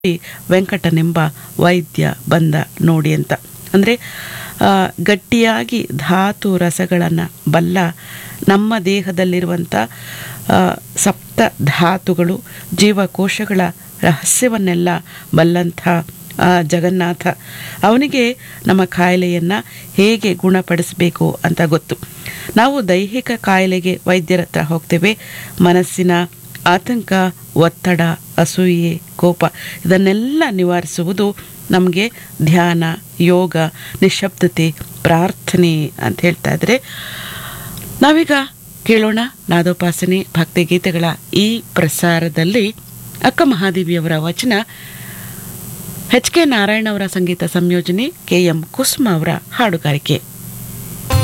ವೆಂಕಟನೆಂಬ ವೈದ್ಯ ಬಂದ ನೋಡಿ ಅಂತ ಅಂದರೆ ಗಟ್ಟಿಯಾಗಿ ಧಾತು ರಸಗಳನ್ನು ಬಲ್ಲ ನಮ್ಮ ದೇಹದಲ್ಲಿರುವಂಥ ಆ, ಸಪ್ತ ಧಾತುಗಳು ಜೀವಕೋಶಗಳ ರಹಸ್ಯವನ್ನೆಲ್ಲ ಬಲ್ಲಂಥ ಆ ಜಗನ್ನಾಥ ಅವನಿಗೆ ನಮ್ಮ ಕಾಯಿಲೆಯನ್ನು ಹೇಗೆ ಗುಣಪಡಿಸಬೇಕು ಅಂತ ಗೊತ್ತು ನಾವು ದೈಹಿಕ ಕಾಯಿಲೆಗೆ ವೈದ್ಯರ ಹತ್ರ ಹೋಗ್ತೇವೆ ಮನಸ್ಸಿನ ಆತಂಕ ಒತ್ತಡ ಅಸೂಯೆ ಕೋಪ ಇದನ್ನೆಲ್ಲ ನಿವಾರಿಸುವುದು ನಮಗೆ ಧ್ಯಾನ ಯೋಗ ನಿಶಬ್ದತೆ ಪ್ರಾರ್ಥನೆ ಅಂತ ಹೇಳ್ತಾ ಇದ್ರೆ ನಾವೀಗ ಕೇಳೋಣ ನಾದೋಪಾಸನೆ ಭಕ್ತಿಗೀತೆಗಳ ಈ ಪ್ರಸಾರದಲ್ಲಿ ಅಕ್ಕ ಮಹಾದೇವಿಯವರ ವಚನ ಎಚ್ ಕೆ ನಾರಾಯಣ ಅವರ ಸಂಗೀತ ಸಂಯೋಜನೆ ಕೆ ಎಂ ಕುಸುಮ ಅವರ ಹಾಡುಗಾರಿಕೆ